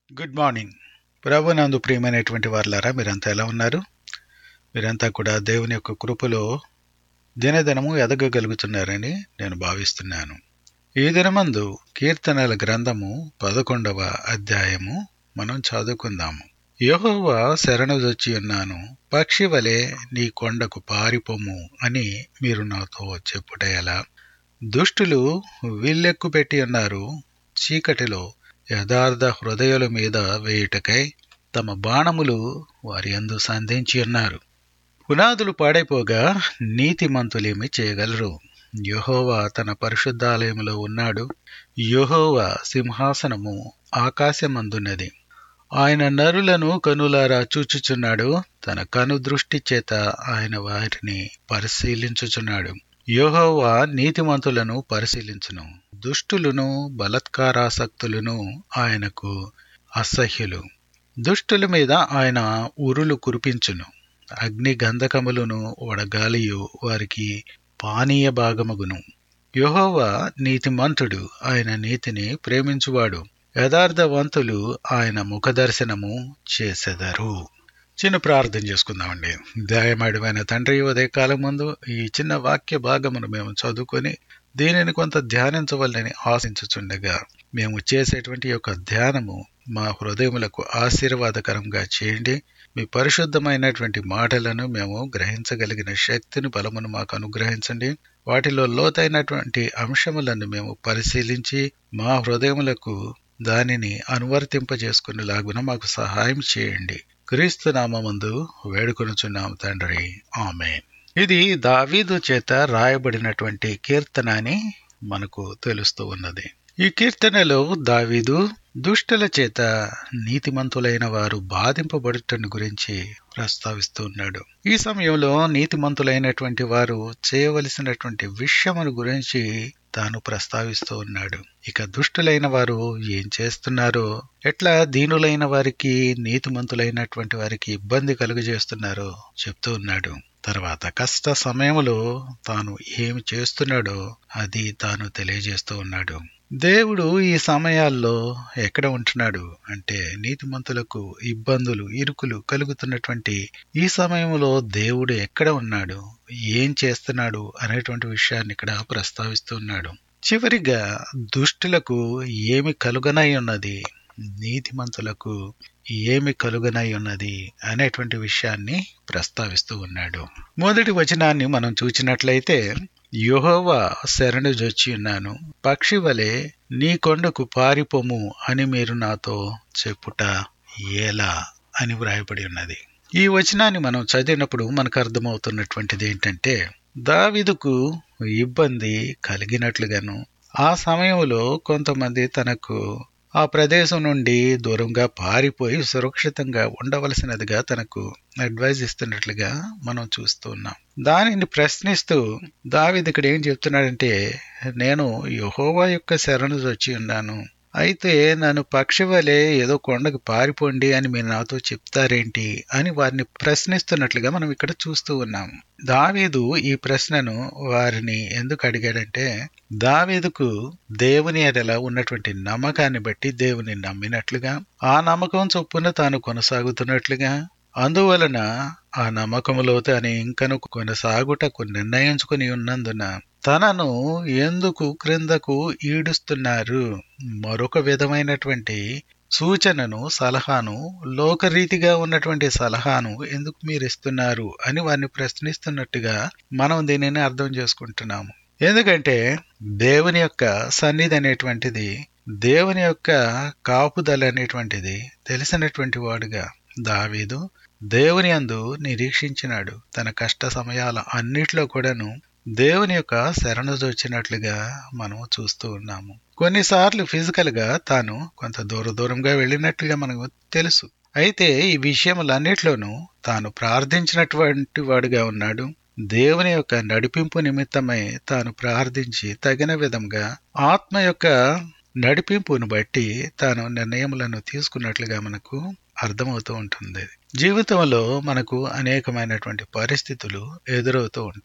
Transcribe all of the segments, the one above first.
good morning ప్రభునందు ప్రియమైనటువంటి వారులారా మీరంతా ఎలా ఉన్నారు మీరంతా కూడా దేవుని యొక్క కృపలో దినదినము ఎదగగలుగుతున్నారని నేను భావిస్తున్నాను ఈ దినమందు కీర్తనల గ్రంథము పదకొండవ అధ్యాయము మనం చదువుకుందాము యెహోవా శరణుదొచ్చి ఉన్నాను పక్షి వలె నీ కొండకు పారిపోము అని మీరు నాతో చెప్పుట ఎలా దుష్టులు విల్లెక్కు పెట్టి ఉన్నారు చీకటిలో యథార్థ హృదయుల మీద వేయుటకై తమ బాణములు వారి యందు సంధించి ఉన్నారు పునాదులు పాడైపోగా నీతిమంతులేమి చేయగలరు యెహోవా తన పరిశుద్ధాలయములో ఉన్నాడు యెహోవా సింహాసనము ఆకాశమందున్నది ఆయన నరులను కనులారా చూచుచున్నాడు తన కను దృష్టి చేత ఆయన వారిని పరిశీలించుచున్నాడు యెహోవా నీతిమంతులను పరిశీలించును దుష్టులను బలత్కారాసక్తులను ఆయనకు అసహ్యులు దుష్టుల మీద ఆయన ఉరులు కురిపించును అగ్ని గంధకములను వడగాలియు వారికి పానీయ భాగమగును యెహోవా నీతిమంతుడు ఆయన నీతిని ప్రేమించువాడు యథార్థవంతులు ఆయన ముఖదర్శనము చేసెదరు చిన్న ప్రార్థన చేసుకుందామండి దయమడిమైన తండ్రి ఉదయకాలం ముందు ఈ చిన్న వాక్య భాగమును మేము చదువుకొని దీనిని కొంత ధ్యానించవలని ఆశించుచుండగా మేము చేసేటువంటి యొక్క ధ్యానము మా హృదయములకు ఆశీర్వాదకరంగా చేయండి మీ పరిశుద్ధమైనటువంటి మాటలను మేము గ్రహించగలిగిన శక్తిని బలమును మాకు అనుగ్రహించండి వాటిలో లోతైనటువంటి అంశములను మేము పరిశీలించి మా హృదయములకు దానిని అనువర్తింపజేసుకునేలాగున మాకు సహాయం చేయండి క్రీస్తు నామందు వేడుకొనుచున్నాం తండ్రి ఆమె ఇది దావీదు చేత రాయబడినటువంటి కీర్తన అని మనకు తెలుస్తూ ఉన్నది ఈ కీర్తనలో దావీదు దుష్టుల చేత నీతిమంతులైన వారు బాధింపబడుటను గురించి ప్రస్తావిస్తూ ఉన్నాడు ఈ సమయంలో నీతిమంతులైనటువంటి వారు చేయవలసినటువంటి విషయమును గురించి తాను ప్రస్తావిస్తూ ఉన్నాడు ఇక దుష్టులైన వారు ఏం చేస్తున్నారో ఎట్లా దీనులైన వారికి నీతిమంతులైనటువంటి వారికి ఇబ్బంది కలుగజేస్తున్నారో చెప్తూ ఉన్నాడు తర్వాత కష్ట సమయంలో తాను ఏమి చేస్తున్నాడో అది తాను తెలియజేస్తూ ఉన్నాడు దేవుడు ఈ సమయాల్లో ఎక్కడ ఉంటున్నాడు అంటే నీతిమంతులకు ఇబ్బందులు ఇరుకులు కలుగుతున్నటువంటి ఈ సమయంలో దేవుడు ఎక్కడ ఉన్నాడు ఏం చేస్తున్నాడు అనేటువంటి విషయాన్ని ఇక్కడ ప్రస్తావిస్తున్నాడు చివరిగా దుష్టులకు ఏమి కలుగనై ఉన్నది నీతిమంతులకు ఏమి కలుగనై ఉన్నది అనేటువంటి విషయాన్ని ప్రస్తావిస్తూ ఉన్నాడు మొదటి వచనాన్ని మనం చూచినట్లయితే యుహోవా శరణు జొచ్చి ఉన్నాను పక్షి వలె నీ కొండకు పారిపోము అని మీరు నాతో చెప్పుట ఎలా అని వ్రాయబడి ఉన్నది ఈ వచనాన్ని మనం చదివినప్పుడు మనకు అర్థమవుతున్నటువంటిది ఏంటంటే దావిదుకు ఇబ్బంది కలిగినట్లుగాను ఆ సమయంలో కొంతమంది తనకు ఆ ప్రదేశం నుండి దూరంగా పారిపోయి సురక్షితంగా ఉండవలసినదిగా తనకు అడ్వైజ్ ఇస్తున్నట్లుగా మనం చూస్తూ ఉన్నాం దానిని ప్రశ్నిస్తూ దావిది ఇక్కడ ఏం చెప్తున్నాడంటే నేను యహోవా యొక్క శరణు వచ్చి ఉన్నాను అయితే నన్ను పక్షి వలె ఏదో కొండకు పారిపోండి అని మీరు నాతో చెప్తారేంటి అని వారిని ప్రశ్నిస్తున్నట్లుగా మనం ఇక్కడ చూస్తూ ఉన్నాం దావీదు ఈ ప్రశ్నను వారిని ఎందుకు అడిగాడంటే దావీదుకు దేవుని ఎడల ఉన్నటువంటి నమ్మకాన్ని బట్టి దేవుని నమ్మినట్లుగా ఆ నమ్మకం చొప్పున తాను కొనసాగుతున్నట్లుగా అందువలన ఆ నమ్మకములో తను ఇంకను కొనసాగుటకు నిర్ణయించుకుని ఉన్నందున తనను ఎందుకు క్రిందకు ఈడుస్తున్నారు మరొక విధమైనటువంటి సూచనను సలహాను లోకరీతిగా ఉన్నటువంటి సలహాను ఎందుకు మీరు ఇస్తున్నారు అని వారిని ప్రశ్నిస్తున్నట్టుగా మనం దీనిని అర్థం చేసుకుంటున్నాము ఎందుకంటే దేవుని యొక్క సన్నిధి అనేటువంటిది దేవుని యొక్క కాపుదల అనేటువంటిది తెలిసినటువంటి వాడుగా దావీదు దేవుని అందు నిరీక్షించినాడు తన కష్ట సమయాల అన్నిట్లో కూడాను దేవుని యొక్క శరణు వచ్చినట్లుగా మనం చూస్తూ ఉన్నాము కొన్నిసార్లు ఫిజికల్ గా తాను కొంత దూర దూరంగా వెళ్ళినట్లుగా మనకు తెలుసు అయితే ఈ విషయములన్నిట్లోనూ తాను ప్రార్థించినటువంటి వాడుగా ఉన్నాడు దేవుని యొక్క నడిపింపు నిమిత్తమై తాను ప్రార్థించి తగిన విధంగా ఆత్మ యొక్క నడిపింపును బట్టి తాను నిర్ణయములను తీసుకున్నట్లుగా మనకు అర్థమవుతూ ఉంటుంది జీవితంలో మనకు అనేకమైనటువంటి పరిస్థితులు ఎదురవుతూ ఉంటాయి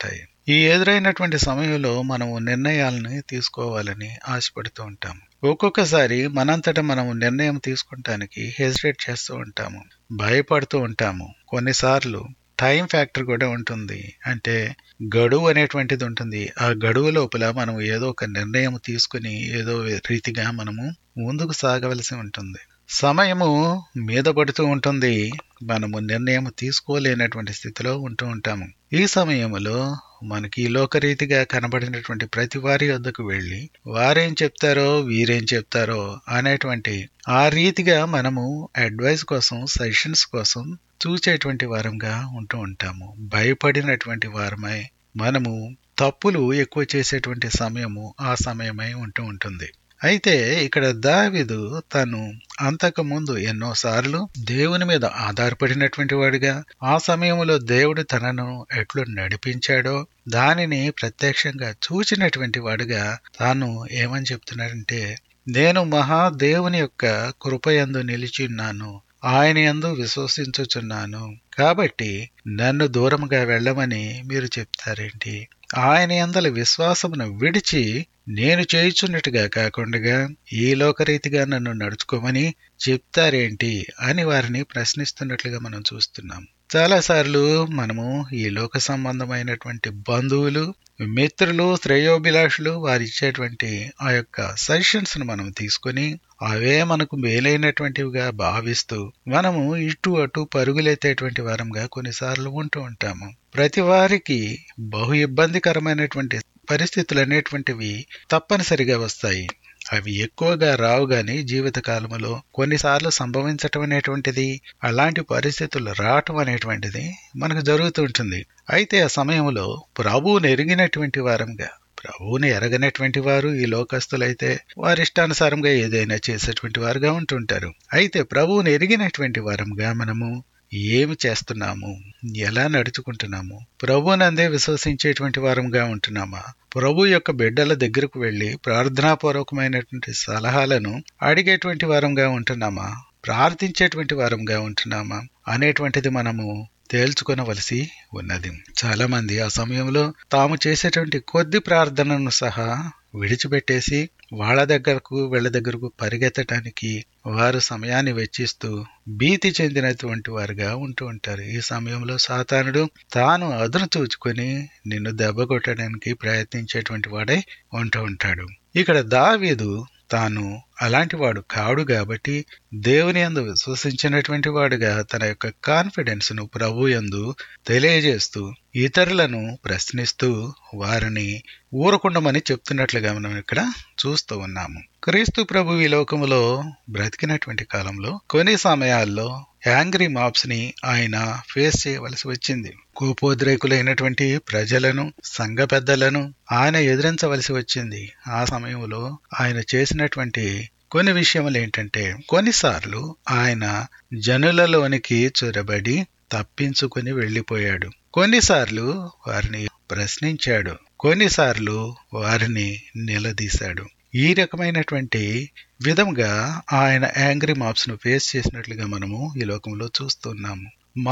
ఈ ఎదురైనటువంటి సమయంలో మనము నిర్ణయాలని తీసుకోవాలని ఆశపడుతూ ఉంటాము ఒక్కొక్కసారి మనంతట మనము నిర్ణయం తీసుకుంటానికి హెసిటేట్ చేస్తూ ఉంటాము భయపడుతూ ఉంటాము కొన్నిసార్లు టైం ఫ్యాక్టర్ కూడా ఉంటుంది అంటే గడువు అనేటువంటిది ఉంటుంది ఆ గడువు లోపల మనం ఏదో ఒక నిర్ణయం తీసుకుని ఏదో రీతిగా మనము ముందుకు సాగవలసి ఉంటుంది సమయము మీద పడుతూ ఉంటుంది మనము నిర్ణయం తీసుకోలేనటువంటి స్థితిలో ఉంటూ ఉంటాము ఈ సమయంలో మనకి లోకరీతిగా కనబడినటువంటి ప్రతి వారి వద్దకు వెళ్ళి వారేం చెప్తారో వీరేం చెప్తారో అనేటువంటి ఆ రీతిగా మనము అడ్వైస్ కోసం సజెషన్స్ కోసం చూచేటువంటి వారంగా ఉంటూ ఉంటాము భయపడినటువంటి వారమై మనము తప్పులు ఎక్కువ చేసేటువంటి సమయము ఆ సమయమై ఉంటూ ఉంటుంది అయితే ఇక్కడ దావిదు తను అంతకుముందు ఎన్నోసార్లు దేవుని మీద ఆధారపడినటువంటి వాడిగా ఆ సమయంలో దేవుడు తనను ఎట్లు నడిపించాడో దానిని ప్రత్యక్షంగా చూచినటువంటి వాడుగా తాను ఏమని చెప్తున్నాడంటే నేను మహాదేవుని యొక్క కృపయందు నిలిచి ఉన్నాను ఆయన యందు విశ్వసించుచున్నాను కాబట్టి నన్ను దూరముగా వెళ్ళమని మీరు చెప్తారేంటి ఆయన అందల విశ్వాసమును విడిచి నేను చేయుచున్నట్టుగా కాకుండా ఈ లోకరీతిగా నన్ను నడుచుకోమని చెప్తారేంటి అని వారిని ప్రశ్నిస్తున్నట్లుగా మనం చూస్తున్నాం చాలాసార్లు మనము ఈ లోక సంబంధమైనటువంటి బంధువులు మిత్రులు శ్రేయోభిలాషులు వారు ఇచ్చేటువంటి ఆ యొక్క సజెషన్స్ ను మనం తీసుకొని అవే మనకు మేలైనటువంటివిగా భావిస్తూ మనము ఇటు అటు పరుగులెత్తేటువంటి వారంగా కొన్నిసార్లు ఉంటూ ఉంటాము ప్రతి వారికి బహు ఇబ్బందికరమైనటువంటి పరిస్థితులు అనేటువంటివి తప్పనిసరిగా వస్తాయి అవి ఎక్కువగా రావు గాని జీవిత కాలంలో కొన్నిసార్లు సంభవించటం అనేటువంటిది అలాంటి పరిస్థితులు రావటం అనేటువంటిది మనకు జరుగుతూ ఉంటుంది అయితే ఆ సమయంలో ప్రభువుని ఎరిగినటువంటి వారంగా ప్రభువుని ఎరగనటువంటి వారు ఈ లోకస్తులైతే వారి ఇష్టానుసారంగా ఏదైనా చేసేటువంటి వారుగా ఉంటుంటారు అయితే ప్రభువుని ఎరిగినటువంటి వారంగా మనము ఏమి చేస్తున్నాము ఎలా నడుచుకుంటున్నాము ప్రభునందే విశ్వసించేటువంటి వారంగా ఉంటున్నామా ప్రభు యొక్క బిడ్డల దగ్గరకు వెళ్లి ప్రార్థనాపూర్వకమైనటువంటి సలహాలను అడిగేటువంటి వారంగా ఉంటున్నామా ప్రార్థించేటువంటి వారంగా ఉంటున్నామా అనేటువంటిది మనము తేల్చుకొనవలసి ఉన్నది చాలా మంది ఆ సమయంలో తాము చేసేటువంటి కొద్ది ప్రార్థనను సహా విడిచిపెట్టేసి వాళ్ళ దగ్గరకు వీళ్ళ దగ్గరకు పరిగెత్తటానికి వారు సమయాన్ని వెచ్చిస్తూ భీతి చెందినటువంటి వారుగా ఉంటూ ఉంటారు ఈ సమయంలో సాతానుడు తాను అదును చూచుకొని నిన్ను దెబ్బ కొట్టడానికి ప్రయత్నించేటువంటి వాడై ఉంటూ ఉంటాడు ఇక్కడ దావీదు తాను అలాంటి వాడు కాడు కాబట్టి దేవుని యందు విశ్వసించినటువంటి వాడుగా తన యొక్క కాన్ఫిడెన్స్ ను ప్రభు యందు తెలియజేస్తూ ఇతరులను ప్రశ్నిస్తూ వారిని ఊరకుండమని చెప్తున్నట్లుగా మనం ఇక్కడ చూస్తూ ఉన్నాము క్రీస్తు ప్రభు ఈ లోకములో బ్రతికినటువంటి కాలంలో కొన్ని సమయాల్లో యాంగ్రీ మాప్స్ ని ఆయన ఫేస్ చేయవలసి వచ్చింది కోపోద్రేకులైనటువంటి ప్రజలను సంఘ పెద్దలను ఆయన ఎదిరించవలసి వచ్చింది ఆ సమయంలో ఆయన చేసినటువంటి కొన్ని విషయములు ఏంటంటే కొన్నిసార్లు ఆయన జనులలోనికి చొరబడి తప్పించుకుని వెళ్లిపోయాడు కొన్నిసార్లు వారిని ప్రశ్నించాడు కొన్నిసార్లు వారిని నిలదీశాడు ఈ రకమైనటువంటి విధంగా ఆయన యాంగ్రీ మాప్స్ ను ఫేస్ చేసినట్లుగా మనము ఈ లోకంలో చూస్తున్నాము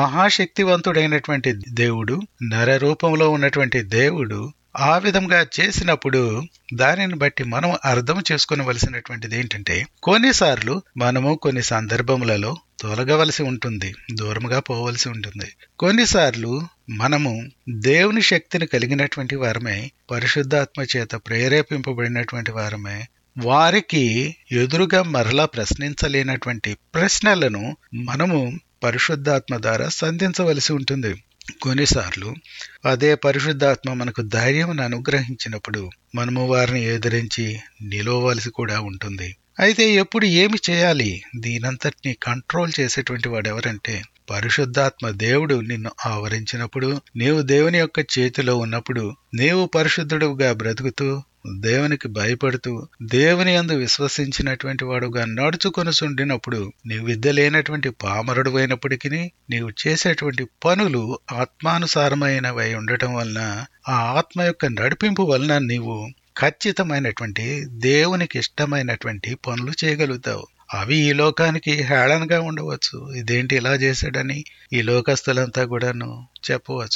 మహాశక్తివంతుడైనటువంటి దేవుడు నర రూపంలో ఉన్నటువంటి దేవుడు ఆ విధంగా చేసినప్పుడు దానిని బట్టి మనం అర్థం చేసుకోవలసినటువంటిది ఏంటంటే కొన్నిసార్లు మనము కొన్ని సందర్భములలో తొలగవలసి ఉంటుంది దూరంగా పోవలసి ఉంటుంది కొన్నిసార్లు మనము దేవుని శక్తిని కలిగినటువంటి వారమే పరిశుద్ధాత్మ చేత ప్రేరేపింపబడినటువంటి వారమే వారికి ఎదురుగా మరలా ప్రశ్నించలేనటువంటి ప్రశ్నలను మనము పరిశుద్ధాత్మ ద్వారా సంధించవలసి ఉంటుంది కొన్నిసార్లు అదే పరిశుద్ధాత్మ మనకు ధైర్యం అనుగ్రహించినప్పుడు మనము వారిని ఎదిరించి నిలవవలసి కూడా ఉంటుంది అయితే ఎప్పుడు ఏమి చేయాలి దీనంతటిని కంట్రోల్ చేసేటువంటి వాడు ఎవరంటే పరిశుద్ధాత్మ దేవుడు నిన్ను ఆవరించినప్పుడు నీవు దేవుని యొక్క చేతిలో ఉన్నప్పుడు నీవు పరిశుద్ధుడుగా బ్రతుకుతూ దేవునికి భయపడుతూ దేవుని అందు విశ్వసించినటువంటి వాడుగా నడుచుకొని సుండినప్పుడు నీవు విద్య లేనటువంటి పామరుడు అయినప్పటికీ నీవు చేసేటువంటి పనులు ఆత్మానుసారమైనవై ఉండటం వలన ఆ ఆత్మ యొక్క నడిపింపు వలన నీవు ఖచ్చితమైనటువంటి దేవునికి ఇష్టమైనటువంటి పనులు చేయగలుగుతావు అవి ఈ లోకానికి హేళనగా ఉండవచ్చు ఇదేంటి ఇలా చేశాడని ఈ లోకస్తులంతా కూడాను చెప్పవచ్చును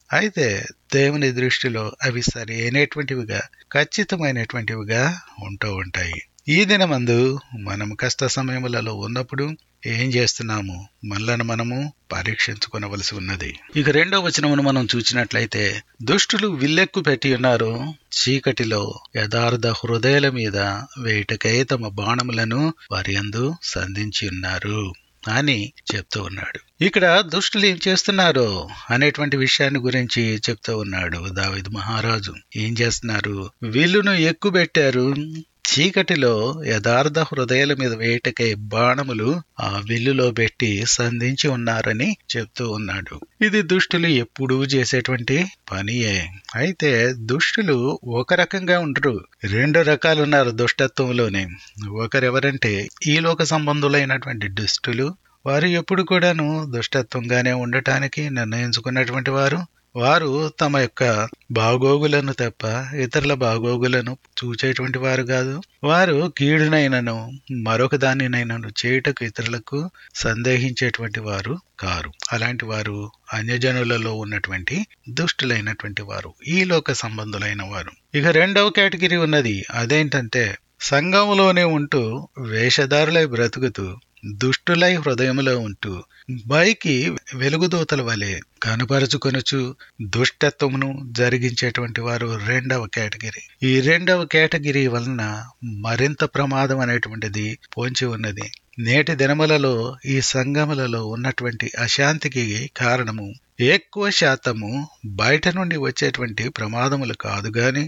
అయితే దేవుని దృష్టిలో అవి సరి అయినటువంటివిగా ఖచ్చితమైనటువంటివిగా ఉంటూ ఉంటాయి ఈ దినమందు మనం కష్ట సమయములలో ఉన్నప్పుడు ఏం చేస్తున్నాము మనలను మనము పరీక్షించుకొనవలసి ఉన్నది ఇక రెండో వచనమును మనం చూసినట్లయితే దుష్టులు విల్లెక్కు పెట్టి ఉన్నారు చీకటిలో యథార్థ హృదయాల మీద వేటకై తమ బాణములను వారి అందు సంధించి ఉన్నారు అని చెప్తూ ఉన్నాడు ఇక్కడ దుష్టులు ఏం చేస్తున్నారు అనేటువంటి విషయాన్ని గురించి చెప్తూ ఉన్నాడు దావిద్ మహారాజు ఏం చేస్తున్నారు విల్లును ఎక్కుబెట్టారు చీకటిలో యథార్థ హృదయాల మీద వేటకై బాణములు ఆ విల్లులో పెట్టి సంధించి ఉన్నారని చెప్తూ ఉన్నాడు ఇది దుష్టులు ఎప్పుడూ చేసేటువంటి పనియే అయితే దుష్టులు ఒక రకంగా ఉండరు రెండు రకాలు ఉన్నారు దుష్టత్వంలోనే ఒకరెవరంటే ఈ లోక సంబంధులైనటువంటి దుష్టులు వారు ఎప్పుడు కూడాను దుష్టత్వంగానే ఉండటానికి నిర్ణయించుకున్నటువంటి వారు వారు తమ యొక్క బాగోగులను తప్ప ఇతరుల బాగోగులను చూచేటువంటి వారు కాదు వారు కీడునైనను మరొక దానినైనను చేయుటకు ఇతరులకు సందేహించేటువంటి వారు కారు అలాంటి వారు అన్యజనులలో ఉన్నటువంటి దుష్టులైనటువంటి వారు ఈ లోక సంబంధులైన వారు ఇక రెండవ కేటగిరీ ఉన్నది అదేంటంటే సంఘములోనే ఉంటూ వేషధారులై బ్రతుకుతూ దుష్టులై హృదయములో ఉంటూ బైకి వెలుగుదూతల వలె కనపరుచుకొనుచు దుష్టత్వమును జరిగించేటువంటి వారు రెండవ కేటగిరీ ఈ రెండవ కేటగిరీ వలన మరింత ప్రమాదం అనేటువంటిది పొంచి ఉన్నది నేటి దినములలో ఈ సంఘములలో ఉన్నటువంటి అశాంతికి కారణము ఎక్కువ శాతము బయట నుండి వచ్చేటువంటి ప్రమాదములు కాదు గాని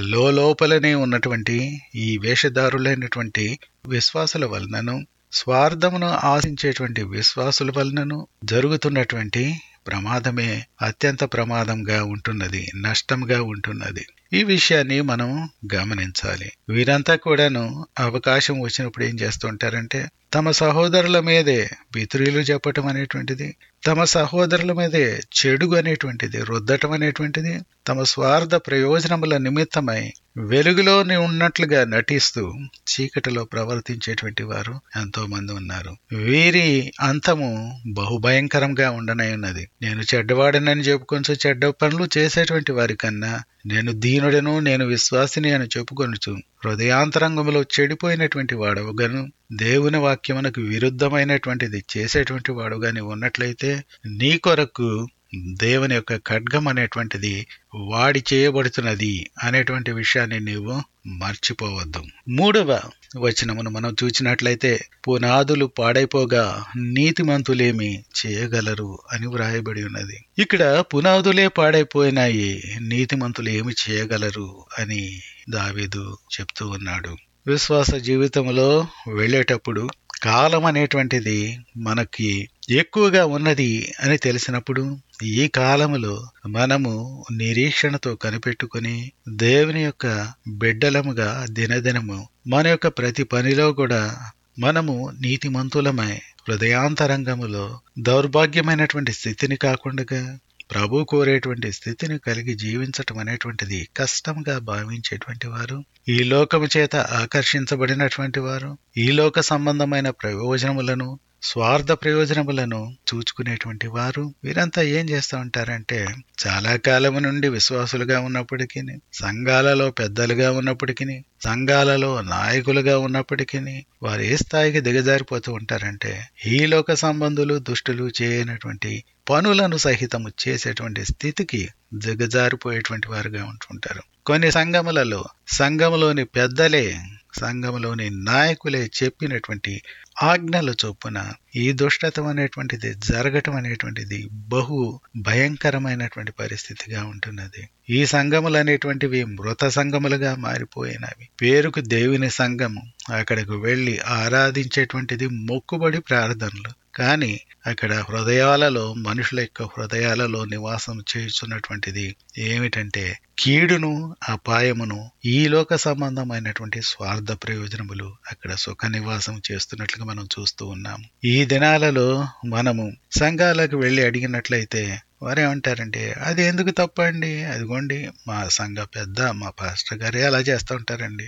లోపలనే ఉన్నటువంటి ఈ వేషధారులైనటువంటి విశ్వాసుల వలనను స్వార్థమును ఆశించేటువంటి విశ్వాసుల వలనను జరుగుతున్నటువంటి ప్రమాదమే అత్యంత ప్రమాదంగా ఉంటున్నది నష్టంగా ఉంటున్నది ఈ విషయాన్ని మనం గమనించాలి వీరంతా కూడాను అవకాశం వచ్చినప్పుడు ఏం చేస్తుంటారంటే తమ సహోదరుల మీదే పితృలు చెప్పటం అనేటువంటిది తమ సహోదరుల మీదే చెడుగు అనేటువంటిది రుద్దటం అనేటువంటిది తమ స్వార్థ ప్రయోజనముల నిమిత్తమై వెలుగులోని ఉన్నట్లుగా నటిస్తూ చీకటిలో ప్రవర్తించేటువంటి వారు ఎంతో మంది ఉన్నారు వీరి అంతము బహుభయంకరంగా ఉండనై ఉన్నది నేను చెడ్డవాడనని చెప్పుకొంచు చెడ్డ పనులు చేసేటువంటి వారి కన్నా నేను దీనుడను నేను విశ్వాసిని అని చెప్పుకొనుచు హృదయాంతరంగంలో చెడిపోయినటువంటి వాడవగను దేవుని వాక్యమునకు విరుద్ధమైనటువంటిది చేసేటువంటి వాడుగాని ఉన్నట్లయితే నీ కొరకు దేవుని యొక్క ఖడ్గం అనేటువంటిది వాడి చేయబడుతున్నది అనేటువంటి విషయాన్ని నీవు మర్చిపోవద్దు మూడవ వచనమును మనం చూచినట్లయితే పునాదులు పాడైపోగా నీతిమంతులేమి చేయగలరు అని వ్రాయబడి ఉన్నది ఇక్కడ పునాదులే పాడైపోయినాయి నీతిమంతులు ఏమి చేయగలరు అని దావీదు చెప్తూ ఉన్నాడు విశ్వాస జీవితంలో వెళ్ళేటప్పుడు కాలం అనేటువంటిది మనకి ఎక్కువగా ఉన్నది అని తెలిసినప్పుడు ఈ కాలములో మనము నిరీక్షణతో కనిపెట్టుకుని దేవుని యొక్క బిడ్డలముగా దినదినము మన యొక్క ప్రతి పనిలో కూడా మనము నీతిమంతులమై హృదయాంతరంగములో దౌర్భాగ్యమైనటువంటి స్థితిని కాకుండా ప్రభు కోరేటువంటి స్థితిని కలిగి జీవించటం అనేటువంటిది కష్టంగా భావించేటువంటి వారు ఈ లోకము చేత ఆకర్షించబడినటువంటి వారు ఈ లోక సంబంధమైన ప్రయోజనములను స్వార్థ ప్రయోజనములను చూచుకునేటువంటి వారు వీరంతా ఏం చేస్తూ ఉంటారంటే చాలా కాలం నుండి విశ్వాసులుగా ఉన్నప్పటికీ సంఘాలలో పెద్దలుగా ఉన్నప్పటికీ సంఘాలలో నాయకులుగా ఉన్నప్పటికీ వారు ఏ స్థాయికి దిగజారిపోతూ ఉంటారంటే ఈ లోక సంబంధులు దుష్టులు చేయనటువంటి పనులను సహితము చేసేటువంటి స్థితికి దిగజారిపోయేటువంటి వారుగా ఉంటుంటారు కొన్ని సంఘములలో సంఘములోని పెద్దలే సంఘములోని నాయకులే చెప్పినటువంటి ఆజ్ఞల చొప్పున ఈ దుష్టత్వం అనేటువంటిది జరగటం అనేటువంటిది బహు భయంకరమైనటువంటి పరిస్థితిగా ఉంటున్నది ఈ సంఘములు అనేటువంటివి మృత సంఘములుగా మారిపోయినవి పేరుకు దేవుని సంఘము అక్కడికి వెళ్లి ఆరాధించేటువంటిది మొక్కుబడి ప్రార్థనలు కానీ అక్కడ హృదయాలలో మనుషుల యొక్క హృదయాలలో నివాసం చేస్తున్నటువంటిది ఏమిటంటే కీడును అపాయమును ఈ లోక సంబంధమైనటువంటి స్వార్థ ప్రయోజనములు అక్కడ సుఖ నివాసం చేస్తున్నట్లుగా మనం చూస్తూ ఉన్నాము ఈ దినాలలో మనము సంఘాలకు వెళ్ళి అడిగినట్లయితే వారేమంటారంటే అది ఎందుకు తప్పండి అదిగోండి మా సంఘ పెద్ద మా పాస్టర్ గారే అలా చేస్తూ ఉంటారండి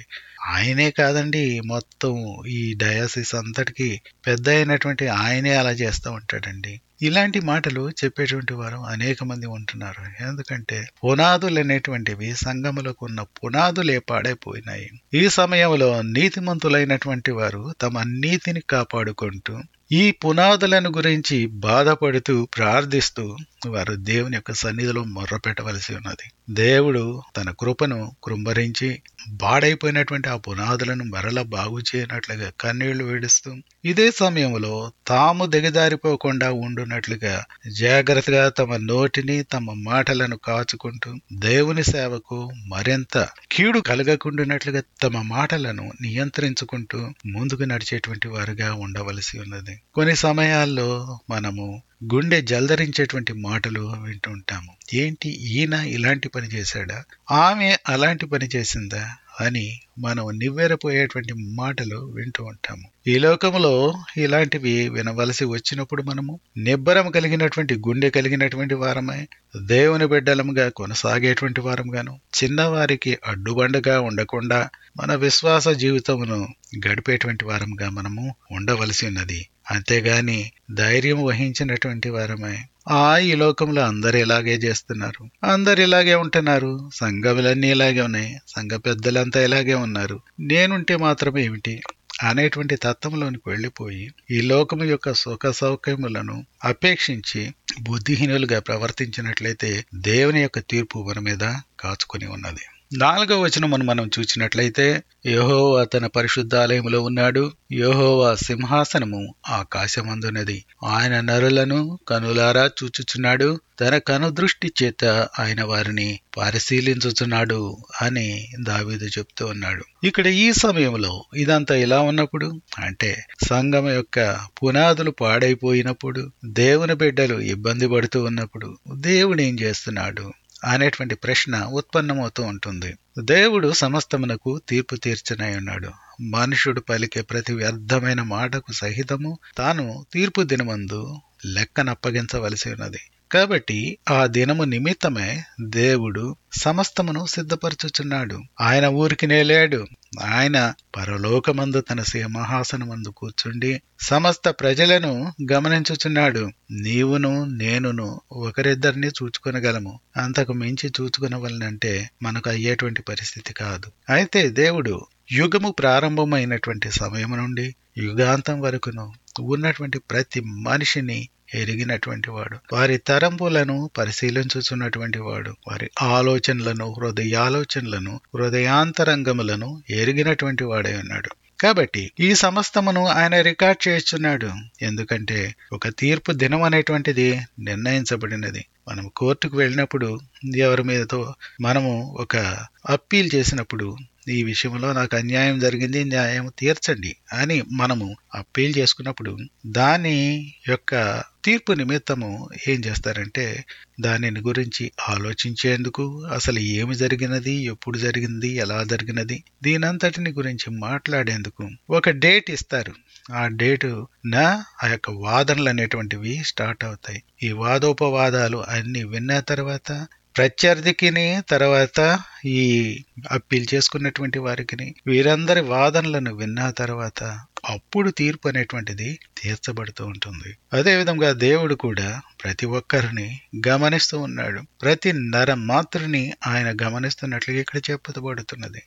ఆయనే కాదండి మొత్తం ఈ డయాసిస్ అంతటికి పెద్ద అయినటువంటి ఆయనే అలా చేస్తూ ఉంటాడండి ఇలాంటి మాటలు చెప్పేటువంటి వారు అనేక మంది ఉంటున్నారు ఎందుకంటే పునాదులు అనేటువంటివి సంఘములకు ఉన్న పునాదులే పాడైపోయినాయి ఈ సమయంలో నీతిమంతులైనటువంటి వారు తమ నీతిని కాపాడుకుంటూ ఈ పునాదులను గురించి బాధపడుతూ ప్రార్థిస్తూ వారు దేవుని యొక్క సన్నిధిలో మొర్ర పెట్టవలసి ఉన్నది దేవుడు తన కృపను కృంభరించి బాడైపోయినటువంటి ఆ పునాదులను మరల బాగు చేయనట్లుగా కన్నీళ్లు విడుస్తూ ఇదే సమయంలో తాము దిగజారిపోకుండా ఉండునట్లుగా జాగ్రత్తగా తమ నోటిని తమ మాటలను కాచుకుంటూ దేవుని సేవకు మరింత కీడు కలగకుండానట్లుగా తమ మాటలను నియంత్రించుకుంటూ ముందుకు నడిచేటువంటి వారుగా ఉండవలసి ఉన్నది కొన్ని సమయాల్లో మనము గుండె జల్దరించేటువంటి మాటలు వింటూ ఉంటాము ఏంటి ఈయన ఇలాంటి పని చేశాడా ఆమె అలాంటి పని చేసిందా అని మనం నివ్వెరపోయేటువంటి మాటలు వింటూ ఉంటాము ఈ లోకంలో ఇలాంటివి వినవలసి వచ్చినప్పుడు మనము నిబ్బరం కలిగినటువంటి గుండె కలిగినటువంటి వారమై దేవుని బిడ్డలముగా కొనసాగేటువంటి వారంగాను చిన్నవారికి అడ్డుబండగా ఉండకుండా మన విశ్వాస జీవితమును గడిపేటువంటి వారంగా మనము ఉండవలసి ఉన్నది అంతేగాని ధైర్యం వహించినటువంటి వారమై ఆ ఈ లోకంలో అందరు ఇలాగే చేస్తున్నారు అందరు ఇలాగే ఉంటున్నారు సంఘములన్నీ ఇలాగే ఉన్నాయి సంఘ పెద్దలంతా ఇలాగే ఉన్నారు నేనుంటే మాత్రం ఏమిటి అనేటువంటి తత్వంలోనికి వెళ్ళిపోయి ఈ లోకము యొక్క సుఖ సౌకర్యములను అపేక్షించి బుద్ధిహీనులుగా ప్రవర్తించినట్లయితే దేవుని యొక్క తీర్పు మన మీద కాచుకొని ఉన్నది నాలుగవ వచనమును మనం చూసినట్లయితే యహోవా తన పరిశుద్ధాలయములో ఉన్నాడు యహోవా సింహాసనము ఆకాశమందున్నది ఆయన నరులను కనులారా చూచుచున్నాడు తన కనుదృష్టి చేత ఆయన వారిని పరిశీలించుచున్నాడు అని దావీదు చెప్తూ ఉన్నాడు ఇక్కడ ఈ సమయంలో ఇదంతా ఇలా ఉన్నప్పుడు అంటే సంఘం యొక్క పునాదులు పాడైపోయినప్పుడు దేవుని బిడ్డలు ఇబ్బంది పడుతూ ఉన్నప్పుడు దేవుడు ఏం చేస్తున్నాడు అనేటువంటి ప్రశ్న ఉత్పన్నమవుతూ ఉంటుంది దేవుడు సమస్తమునకు తీర్పు తీర్చనై ఉన్నాడు మనుషుడు పలికే ప్రతి వ్యర్థమైన మాటకు సహితము తాను తీర్పు దినమందు లెక్కనప్పగించవలసి ఉన్నది కాబట్టి ఆ దినము నిమిత్తమే దేవుడు సమస్తమును సిద్ధపరచుచున్నాడు ఆయన ఊరికి నేలేడు ఆయన పరలోకమందు తన సింహాసనమందు కూర్చుండి సమస్త ప్రజలను గమనించుచున్నాడు నీవును నేనును ఒకరిద్దరిని చూచుకొనగలము అంతకు మించి చూచుకునవలనంటే మనకు అయ్యేటువంటి పరిస్థితి కాదు అయితే దేవుడు యుగము ప్రారంభమైనటువంటి సమయం నుండి యుగాంతం వరకును ఉన్నటువంటి ప్రతి మనిషిని ఎరిగినటువంటి వాడు వారి తరంపులను పరిశీలించుచున్నటువంటి వాడు వారి ఆలోచనలను హృదయాలోచనలను హృదయాంతరంగములను ఎరిగినటువంటి వాడై ఉన్నాడు కాబట్టి ఈ సమస్తమును ఆయన రికార్డ్ చేస్తున్నాడు ఎందుకంటే ఒక తీర్పు దినం అనేటువంటిది నిర్ణయించబడినది మనం కోర్టుకు వెళ్ళినప్పుడు ఎవరి మీదతో మనము ఒక అప్పీల్ చేసినప్పుడు ఈ విషయంలో నాకు అన్యాయం జరిగింది న్యాయం తీర్చండి అని మనము అప్పీల్ చేసుకున్నప్పుడు దాని యొక్క తీర్పు నిమిత్తము ఏం చేస్తారంటే దానిని గురించి ఆలోచించేందుకు అసలు ఏమి జరిగినది ఎప్పుడు జరిగింది ఎలా జరిగినది దీనంతటిని గురించి మాట్లాడేందుకు ఒక డేట్ ఇస్తారు ఆ డేటు నా ఆ యొక్క వాదనలు అనేటువంటివి స్టార్ట్ అవుతాయి ఈ వాదోపవాదాలు అన్ని విన్న తర్వాత ప్రత్యర్థికిని తర్వాత ఈ అప్పీల్ చేసుకున్నటువంటి వారికి వీరందరి వాదనలను విన్న తర్వాత అప్పుడు తీర్పు అనేటువంటిది తీర్చబడుతూ ఉంటుంది అదేవిధంగా దేవుడు కూడా ప్రతి ఒక్కరిని గమనిస్తూ ఉన్నాడు ప్రతి నర మాత్రుని ఆయన గమనిస్తున్నట్లుగా ఇక్కడ చెప్పబడుతున్నది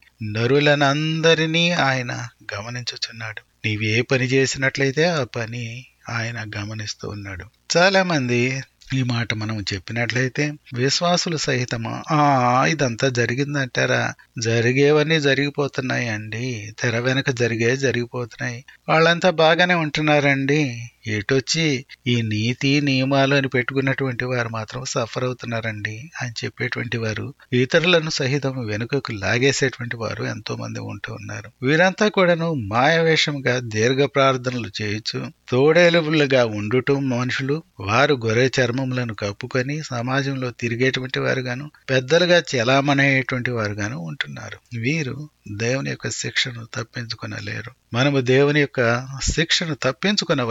నరులనందరినీ ఆయన గమనించుచున్నాడు నీవు ఏ పని చేసినట్లయితే ఆ పని ఆయన గమనిస్తూ ఉన్నాడు చాలా మంది ఈ మాట మనం చెప్పినట్లయితే విశ్వాసులు సహితమా ఆ ఇదంతా జరిగిందంటారా జరిగేవన్నీ జరిగిపోతున్నాయి అండి తెర వెనక జరిగే జరిగిపోతున్నాయి వాళ్ళంతా బాగానే ఉంటున్నారండి ఎటొచ్చి ఈ నీతి నియమాలు అని పెట్టుకున్నటువంటి వారు మాత్రం సఫర్ అవుతున్నారండి అని చెప్పేటువంటి వారు ఇతరులను సహితం వెనుకకు లాగేసేటువంటి వారు ఎంతో మంది ఉంటూ ఉన్నారు వీరంతా కూడాను మాయవేషంగా దీర్ఘ ప్రార్థనలు చేయొచ్చు తోడేలుగా ఉండుటం మనుషులు వారు గొర్రె చర్మములను కప్పుకొని సమాజంలో తిరిగేటువంటి వారుగాను పెద్దలుగా చలామణయ్యేటువంటి వారుగాను ఉంటున్నారు వీరు దేవుని యొక్క శిక్షను తప్పించుకొనలేరు మనము దేవుని యొక్క శిక్షను తప్పించుకొనవలనంటే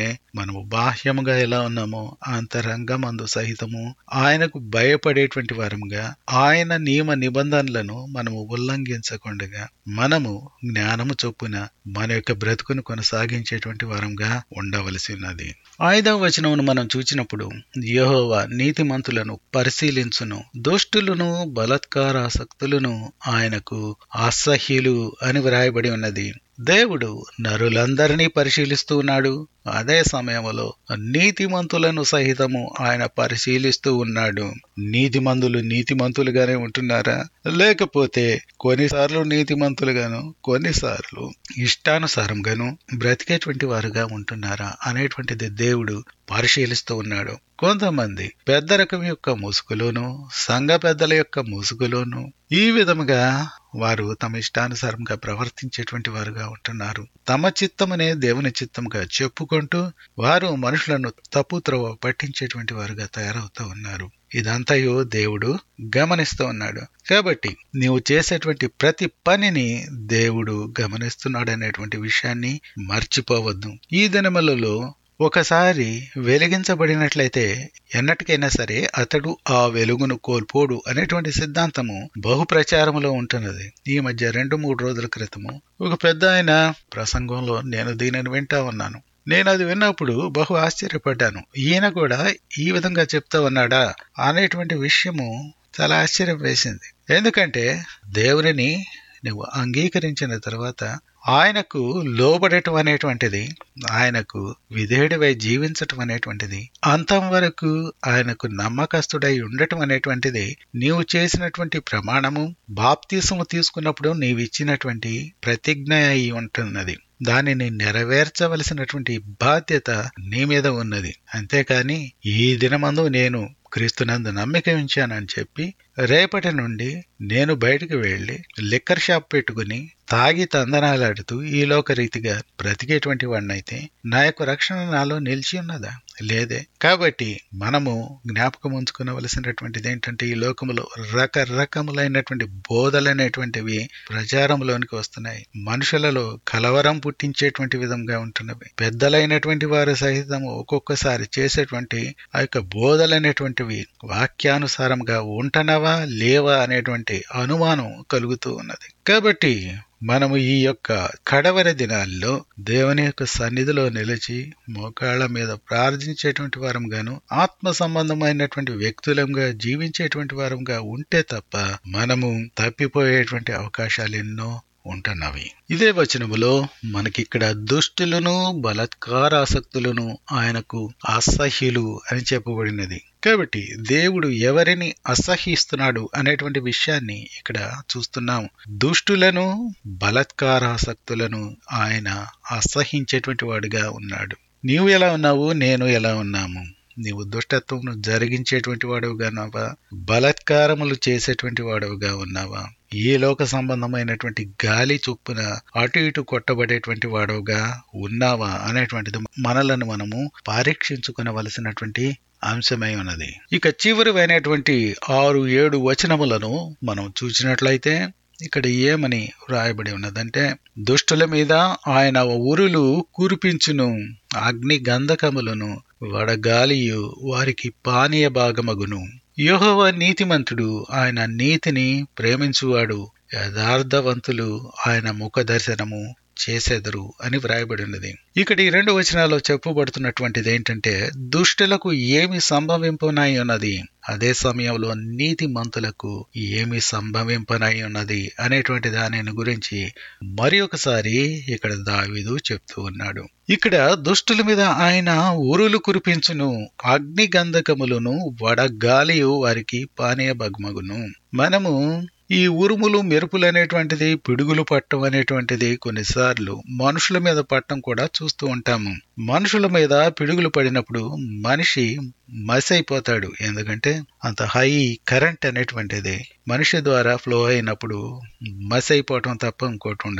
మనము బాహ్యముగా ఎలా ఉన్నామో అంతరంగమందు సహితము ఆయనకు భయపడేటువంటి వారముగా ఆయన నియమ నిబంధనలను మనము ఉల్లంఘించకుండా మనము జ్ఞానము చొప్పున మన యొక్క బ్రతుకును కొనసాగించేటువంటి వారంగా ఉండవలసి ఉన్నది ఐదవ వచనమును మనం చూచినప్పుడు యెహోవా నీతిమంతులను పరిశీలించును దుష్టులను బలత్కారాసక్తులను ఆయనకు అసహ్యులు అని వ్రాయబడి ఉన్నది దేవుడు నరులందరినీ పరిశీలిస్తూ ఉన్నాడు అదే సమయంలో నీతిమంతులను సహితము ఆయన పరిశీలిస్తూ ఉన్నాడు నీతిమంతులు నీతిమంతులుగానే ఉంటున్నారా లేకపోతే కొన్నిసార్లు నీతిమంతులుగాను కొన్నిసార్లు ఇష్టానుసారంగాను బ్రతికేటువంటి వారుగా ఉంటున్నారా అనేటువంటిది దేవుడు పరిశీలిస్తూ ఉన్నాడు కొంతమంది పెద్ద రకం యొక్క ముసుగులోను సంఘ పెద్దల యొక్క ముసుగులోను ఈ విధముగా వారు తమ ఇష్టానుసారంగా ప్రవర్తించేటువంటి వారుగా ఉంటున్నారు తమ చిత్తమనే దేవుని చిత్తముగా చెప్పుకుంటూ వారు మనుషులను తప్పు త్రోవ పట్టించేటువంటి వారుగా తయారవుతూ ఉన్నారు ఇదంతయు దేవుడు గమనిస్తూ ఉన్నాడు కాబట్టి నీవు చేసేటువంటి ప్రతి పనిని దేవుడు గమనిస్తున్నాడు అనేటువంటి విషయాన్ని మర్చిపోవద్దు ఈ దినములలో ఒకసారి వెలిగించబడినట్లయితే ఎన్నటికైనా సరే అతడు ఆ వెలుగును కోల్పోడు అనేటువంటి సిద్ధాంతము బహుప్రచారములో ఉంటున్నది ఈ మధ్య రెండు మూడు రోజుల క్రితము ఒక పెద్ద ఆయన ప్రసంగంలో నేను దీనిని వింటా ఉన్నాను నేను అది విన్నప్పుడు బహు ఆశ్చర్యపడ్డాను ఈయన కూడా ఈ విధంగా చెప్తా ఉన్నాడా అనేటువంటి విషయము చాలా ఆశ్చర్యం వేసింది ఎందుకంటే దేవుని నువ్వు అంగీకరించిన తర్వాత ఆయనకు లోబడటం అనేటువంటిది ఆయనకు విధేయుడివై జీవించటం అనేటువంటిది అంతం వరకు ఆయనకు నమ్మకస్తుడై ఉండటం అనేటువంటిది నీవు చేసినటువంటి ప్రమాణము బాప్తీసము తీసుకున్నప్పుడు నీవు ఇచ్చినటువంటి ప్రతిజ్ఞ అయి ఉంటున్నది దానిని నెరవేర్చవలసినటువంటి బాధ్యత నీ మీద ఉన్నది అంతేకాని ఈ దినమందు నేను క్రీస్తునందు నమ్మిక ఉంచానని చెప్పి రేపటి నుండి నేను బయటికి వెళ్లి లిక్కర్ షాప్ పెట్టుకుని తాగి తందనాలాడుతూ ఈ లోక రీతిగా బ్రతికేటువంటి వాడినైతే నా యొక్క రక్షణ నాలో నిలిచి ఉన్నదా లేదే కాబట్టి మనము జ్ఞాపకం ఉంచుకునవలసినటువంటిది ఏంటంటే ఈ లోకములో రకరకములైనటువంటి బోధలైనటువంటివి ప్రచారంలోనికి వస్తున్నాయి మనుషులలో కలవరం పుట్టించేటువంటి విధంగా ఉంటున్నవి పెద్దలైనటువంటి వారు సహితం ఒక్కొక్కసారి చేసేటువంటి ఆ యొక్క బోధలైనటువంటివి వాక్యానుసారంగా ఉంటనవా లేవా అనేటువంటి అనుమానం కలుగుతూ ఉన్నది కాబట్టి మనము ఈ యొక్క కడవరి దినాల్లో దేవుని యొక్క సన్నిధిలో నిలిచి మోకాళ్ళ మీద ప్రార్థించేటువంటి వారంగాను ఆత్మ సంబంధమైనటువంటి వ్యక్తులంగా జీవించేటువంటి వారంగా ఉంటే తప్ప మనము తప్పిపోయేటువంటి అవకాశాలు ఎన్నో ఉంటున్నవి ఇదే వచనములో మనకిక్కడ దుష్టులను బలత్కారాసక్తులను ఆయనకు అసహ్యులు అని చెప్పబడినది కాబట్టి దేవుడు ఎవరిని అసహిస్తున్నాడు అనేటువంటి విషయాన్ని ఇక్కడ చూస్తున్నాం దుష్టులను బలత్కారాసక్తులను ఆయన అసహించేటువంటి వాడుగా ఉన్నాడు నీవు ఎలా ఉన్నావు నేను ఎలా ఉన్నాము నీవు దుష్టత్వమును జరిగించేటువంటి వాడుగా ఉన్నావా బలత్కారములు చేసేటువంటి వాడుగా ఉన్నావా ఈ లోక సంబంధమైనటువంటి గాలి చొప్పున అటు ఇటు కొట్టబడేటువంటి వాడుగా ఉన్నావా అనేటువంటిది మనలను మనము పరీక్షించుకునవలసినటువంటి అంశమై ఉన్నది ఇక చివరివైనటువంటి ఆరు ఏడు వచనములను మనం చూసినట్లయితే ఇక్కడ ఏమని వ్రాయబడి ఉన్నదంటే దుష్టుల మీద ఆయన ఉరులు కురిపించును అగ్ని గంధకములను వడగాలియు వారికి పానీయ భాగమగును యోహోవ నీతిమంతుడు ఆయన నీతిని ప్రేమించువాడు యథార్థవంతులు ఆయన ముఖ దర్శనము చేసెదరు అని వ్రాయబడి ఉన్నది ఇక్కడ ఈ రెండు వచనాల్లో చెప్పబడుతున్నటువంటిది ఏంటంటే దుష్టులకు ఏమి సంభవింపనై ఉన్నది అదే సమయంలో నీతి మంతులకు ఏమి సంభవింపనై ఉన్నది అనేటువంటి దానిని గురించి మరి ఒకసారి ఇక్కడ దావీదు చెప్తూ ఉన్నాడు ఇక్కడ దుష్టుల మీద ఆయన ఊరులు కురిపించును అగ్ని గంధకములను వడగాలియు వారికి పానీయ భగ్మగును మనము ఈ ఉరుములు మెరుపులు అనేటువంటిది పిడుగులు పట్టం అనేటువంటిది కొన్నిసార్లు మనుషుల మీద పట్టం కూడా చూస్తూ ఉంటాము మనుషుల మీద పిడుగులు పడినప్పుడు మనిషి మసి అయిపోతాడు ఎందుకంటే అంత హై కరెంట్ అనేటువంటిది మనిషి ద్వారా ఫ్లో అయినప్పుడు మసి అయిపోవటం తప్ప ఇంకోటి ఉండదు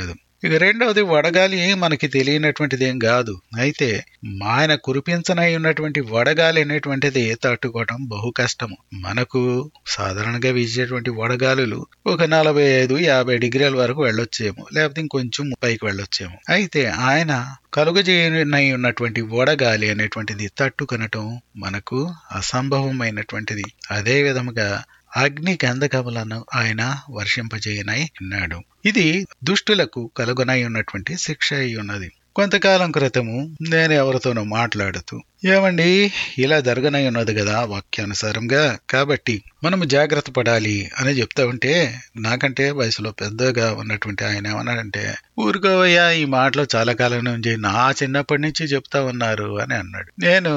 ఇక రెండవది వడగాలి మనకి తెలియనటువంటిది ఏం కాదు అయితే ఆయన కురిపించనై ఉన్నటువంటి వడగాలి అనేటువంటిది తట్టుకోవడం బహు కష్టము మనకు సాధారణంగా వీచేటువంటి వడగాలులు ఒక నలభై ఐదు యాభై డిగ్రీల వరకు వెళ్ళొచ్చేమో లేకపోతే ఇంకొంచెం పైకి వెళ్ళొచ్చేమో అయితే ఆయన కలుగజేయనై ఉన్నటువంటి వడగాలి అనేటువంటిది తట్టుకొనటం మనకు అసంభవమైనటువంటిది అదే విధముగా అగ్ని గంధకములను ఆయన వర్షింపజేయనై ఉన్నాడు ఇది దుష్టులకు కలుగనై ఉన్నటువంటి శిక్ష అయి ఉన్నది కొంతకాలం క్రితము నేను ఎవరితోనో మాట్లాడుతూ ఏమండి ఇలా జరగనై ఉన్నది కదా వాక్యానుసారంగా కాబట్టి మనము జాగ్రత్త పడాలి అని చెప్తా ఉంటే నాకంటే వయసులో పెద్దగా ఉన్నటువంటి ఆయన ఏమన్నాడంటే ఊరుకోవయ్యా ఈ మాటలు చాలా కాలం నుంచి నా చిన్నప్పటి నుంచి చెప్తా ఉన్నారు అని అన్నాడు నేను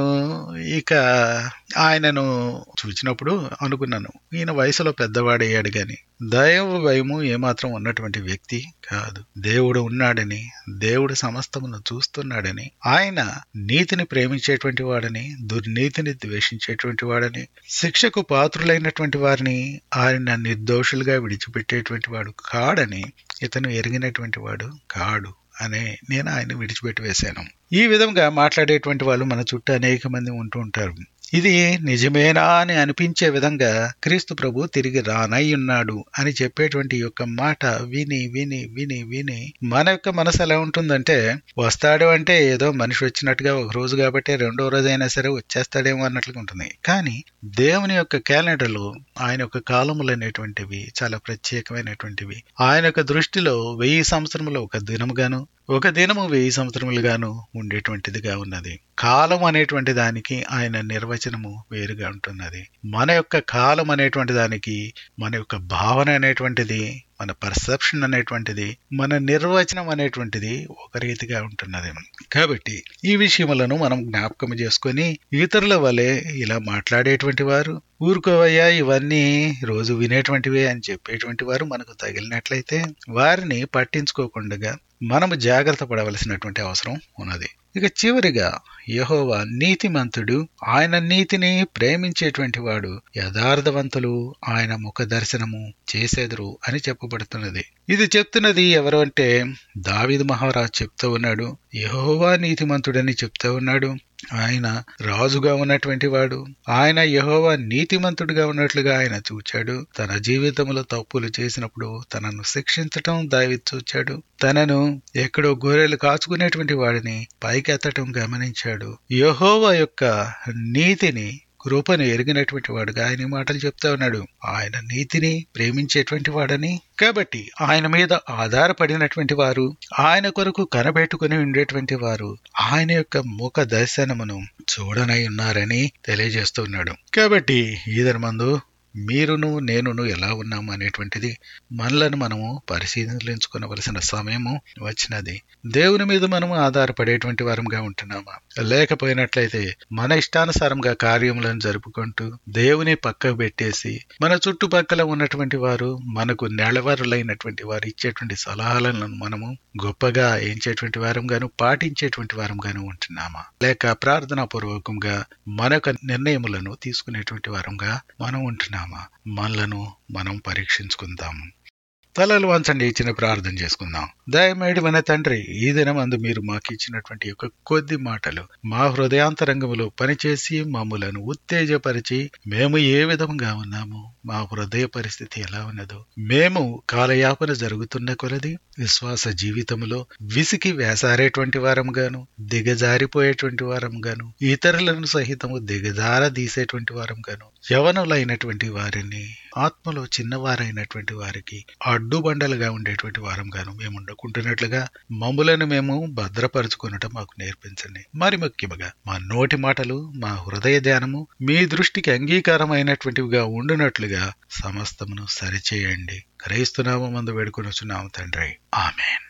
ఇక ఆయనను చూసినప్పుడు అనుకున్నాను ఈయన వయసులో పెద్దవాడయ్యాడు గాని దైవ భయము ఏమాత్రం ఉన్నటువంటి వ్యక్తి కాదు దేవుడు ఉన్నాడని దేవుడు సమస్తమును చూస్తున్నాడని ఆయన నీతిని ప్రేమించేటువంటి వాడని దుర్నీతిని ద్వేషించేటువంటి వాడని శిక్షకు పాత్రులైనటువంటి వారిని ఆయన నిర్దోషులుగా విడిచిపెట్టేటువంటి వాడు కాడని ఇతను ఎరిగినటువంటి వాడు కాడు అనే నేను ఆయన విడిచిపెట్టి వేశాను ఈ విధంగా మాట్లాడేటువంటి వాళ్ళు మన చుట్టూ అనేక మంది ఉంటూ ఉంటారు ఇది నిజమేనా అని అనిపించే విధంగా క్రీస్తు ప్రభు తిరిగి రానై ఉన్నాడు అని చెప్పేటువంటి యొక్క మాట విని విని విని విని మన యొక్క మనసు ఎలా ఉంటుందంటే వస్తాడు అంటే ఏదో మనిషి వచ్చినట్టుగా ఒక రోజు కాబట్టి రెండో రోజు అయినా సరే వచ్చేస్తాడేమో అన్నట్లుగా ఉంటుంది కానీ దేవుని యొక్క క్యాలెండర్లో ఆయన యొక్క కాలములు అనేటువంటివి చాలా ప్రత్యేకమైనటువంటివి ఆయన యొక్క దృష్టిలో వెయ్యి సంవత్సరములు ఒక దినముగాను ఒక దినము వెయ్యి సంవత్సరములుగాను ఉండేటువంటిదిగా ఉన్నది కాలం అనేటువంటి దానికి ఆయన నిర్వచనము వేరుగా ఉంటున్నది మన యొక్క కాలం అనేటువంటి దానికి మన యొక్క భావన అనేటువంటిది మన పర్సెప్షన్ అనేటువంటిది మన నిర్వచనం అనేటువంటిది ఒక రీతిగా ఉంటున్నది కాబట్టి ఈ విషయములను మనం జ్ఞాపకం చేసుకొని ఇతరుల వలె ఇలా మాట్లాడేటువంటి వారు ఊరుకోవయ్యా ఇవన్నీ రోజు వినేటువంటివే అని చెప్పేటువంటి వారు మనకు తగిలినట్లయితే వారిని పట్టించుకోకుండా మనము జాగ్రత్త పడవలసినటువంటి అవసరం ఉన్నది ఇక చివరిగా యహోవా నీతిమంతుడు ఆయన నీతిని ప్రేమించేటువంటి వాడు యథార్థవంతులు ఆయన ముఖ దర్శనము చేసేదురు అని చెప్పబడుతున్నది ఇది చెప్తున్నది ఎవరు అంటే దావిద్ మహారాజ్ చెప్తూ ఉన్నాడు యహోవా నీతిమంతుడని చెప్తూ ఉన్నాడు ఆయన రాజుగా ఉన్నటువంటి వాడు ఆయన యహోవా నీతిమంతుడిగా ఉన్నట్లుగా ఆయన చూచాడు తన జీవితంలో తప్పులు చేసినప్పుడు తనను శిక్షించటం దావి చూచాడు తనను ఎక్కడో గొర్రెలు కాచుకునేటువంటి వాడిని పైకెత్తటం గమనించాడు యహోవా యొక్క నీతిని కృపను ఎరిగినటువంటి వాడుగా ఆయన ఈ మాటలు చెప్తా ఉన్నాడు ఆయన నీతిని ప్రేమించేటువంటి వాడని కాబట్టి ఆయన మీద ఆధారపడినటువంటి వారు ఆయన కొరకు కనబెట్టుకుని ఉండేటువంటి వారు ఆయన యొక్క ముఖ దర్శనమును చూడనై ఉన్నారని తెలియజేస్తున్నాడు కాబట్టి ఈ ధర్మందు మీరును నేనును ఎలా ఉన్నాము అనేటువంటిది మనలను మనము పరిశీలించుకోవలసిన సమయము వచ్చినది దేవుని మీద మనము ఆధారపడేటువంటి వారంగా ఉంటున్నామా లేకపోయినట్లయితే మన ఇష్టానుసారంగా కార్యములను జరుపుకుంటూ దేవుని పక్కకు పెట్టేసి మన చుట్టుపక్కల ఉన్నటువంటి వారు మనకు నెలవరులైనటువంటి వారు ఇచ్చేటువంటి సలహాలను మనము గొప్పగా ఏంచేటువంటి వారంగాను పాటించేటువంటి వారంగాను ఉంటున్నామా లేక ప్రార్థనా పూర్వకంగా మన యొక్క నిర్ణయములను తీసుకునేటువంటి వారంగా మనం ఉంటున్నామా మనలను మనం పరీక్షించుకుందాము తలలు వంచండి ఇచ్చిన ప్రార్థన చేసుకుందాం దయమేడి మన తండ్రి ఈ దినం అందు మీరు మాకు ఇచ్చినటువంటి యొక్క కొద్ది మాటలు మా హృదయాంతరంగములో పనిచేసి మమ్ములను ఉత్తేజపరిచి మేము ఏ విధంగా ఉన్నాము మా హృదయ పరిస్థితి ఎలా ఉన్నదో మేము కాలయాపన జరుగుతున్న కొలది విశ్వాస జీవితములో విసికి వేసారేటువంటి వారంగాను దిగజారిపోయేటువంటి వారంగాను ఇతరులను సహితము దిగజార తీసేటువంటి వారంగాను యవనులైనటువంటి వారిని ఆత్మలో చిన్నవారైనటువంటి వారికి అడ్డుబండలుగా ఉండేటువంటి వారంగాను మేము ఉండకుంటున్నట్లుగా మమ్ములను మేము భద్రపరుచుకునటం మాకు నేర్పించండి మరి ముఖ్యముగా మా నోటి మాటలు మా హృదయ ధ్యానము మీ దృష్టికి అంగీకారమైనటువంటివిగా ఉండునట్లుగా సమస్తమును సరిచేయండి క్రైస్తునామందు వేడుకొని వచ్చున్నాము తండ్రి ఆమెన్